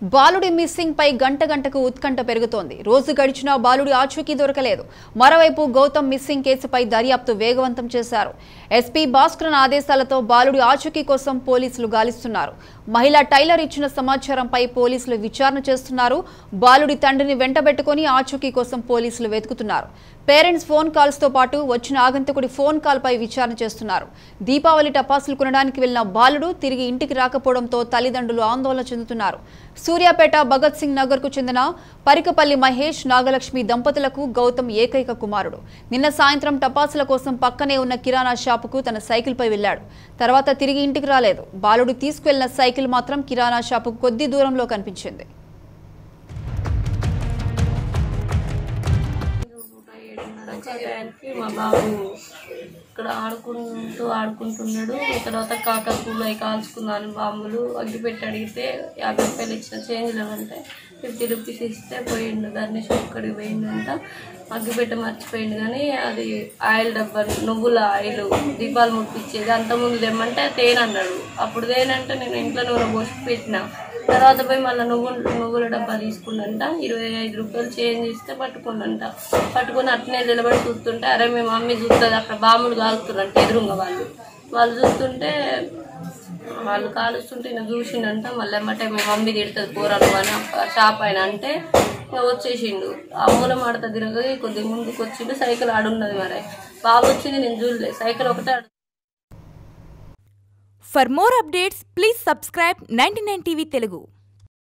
బాలుడి మిస్సింగ్ పై గంట గంటకు ఉత్కంఠ పెరుగుతోంది రోజు గడిచినా బాలుడి ఆచూకీ దొరకలేదు మరోవైపు గౌతమ్ మిస్సింగ్ కేసుపై దర్యాప్తు వేగవంతం చేశారు ఎస్పీ భాస్కరన్ ఆదేశాలతో బాలుడి ఆచూకీ కోసం పోలీసులు గాలిస్తున్నారు మహిళా టైలర్ ఇచ్చిన సమాచారంపై పోలీసులు విచారణ చేస్తున్నారు బాలుడి తండ్రిని వెంటబెట్టుకుని ఆచూకీ కోసం పోలీసులు వెతుకుతున్నారు పేరెంట్స్ ఫోన్ కాల్స్ తో పాటు వచ్చిన ఆగంతకుడి ఫోన్ కాల్ పై విచారణ చేస్తున్నారు దీపావళి టపాసులు కొనడానికి వెళ్లిన బాలుడు తిరిగి ఇంటికి రాకపోవడంతో తల్లిదండ్రులు ఆందోళన చెందుతున్నారు సూర్యాపేట భగత్ సింగ్ నగర్ కు చెందిన పరికపల్లి మహేష్ నాగలక్ష్మి దంపతులకు గౌతమ్ ఏకైక కుమారుడు నిన్న సాయంత్రం టపాసుల కోసం పక్కనే ఉన్న కిరాణా షాపుకు తన సైకిల్ పై వెళ్లాడు తర్వాత తిరిగి ఇంటికి రాలేదు బాలుడు తీసుకువెళ్లిన సైకిల్ మాత్రం కిరాణా షాపుకు కొద్ది దూరంలో కనిపించింది ఏడున్నర టైంకి మా బాబు ఇక్కడ ఆడుకుంటూ ఆడుకుంటున్నాడు తర్వాత కాకరపూలు అవి కాల్చుకున్నాను బాంబులు అగ్గి పెట్టి అడిగితే యాభై రూపాయలు ఇచ్చిన చేంజ్ లేవంటే ఫిఫ్టీ రూపీస్ ఇస్తే పోయిండు దాన్ని అక్కడికి పోయిందంట అగ్గి పెట్ట మర్చిపోయిండు కానీ అది ఆయిల్ డబ్బా నువ్వుల ఆయిల్ దీపాలు ముట్టించేది అంతకుముందు తెమ్మంటే తేనె అన్నాడు అప్పుడు తేనంటే నేను ఇంట్లో నూనె పోసి పెట్టిన తర్వాత పోయి మళ్ళీ నువ్వులు నువ్వుల డబ్బా తీసుకుండంట ఇరవై ఐదు రూపాయలు చేంజ్ ఇస్తే పట్టుకుండంట పట్టుకుని అట్నే నిలబడి చూస్తుంటే అరే మీ మమ్మీ చూస్తుంది అక్కడ బాంబులు కాలుతున్నట్టు ఎదురుగా వాళ్ళు వాళ్ళు చూస్తుంటే వాళ్ళు కాలుస్తుంటే నేను చూసిండంట మళ్ళీ ఎమ్మటే మీ మమ్మీ తిడుతుంది కూరలు అని ఆ షాప్ ఆయన అంటే ఇంకా వచ్చేసిండు ఆ మూల మాడత తిరగ కొద్దిగా ముందుకు వచ్చిండు సైకిల్ ఆడున్నది మరి బాబు వచ్చింది నేను చూడలేదు సైకిల్ ఒకటే ఆడు For more updates, please subscribe 99 TV Telugu.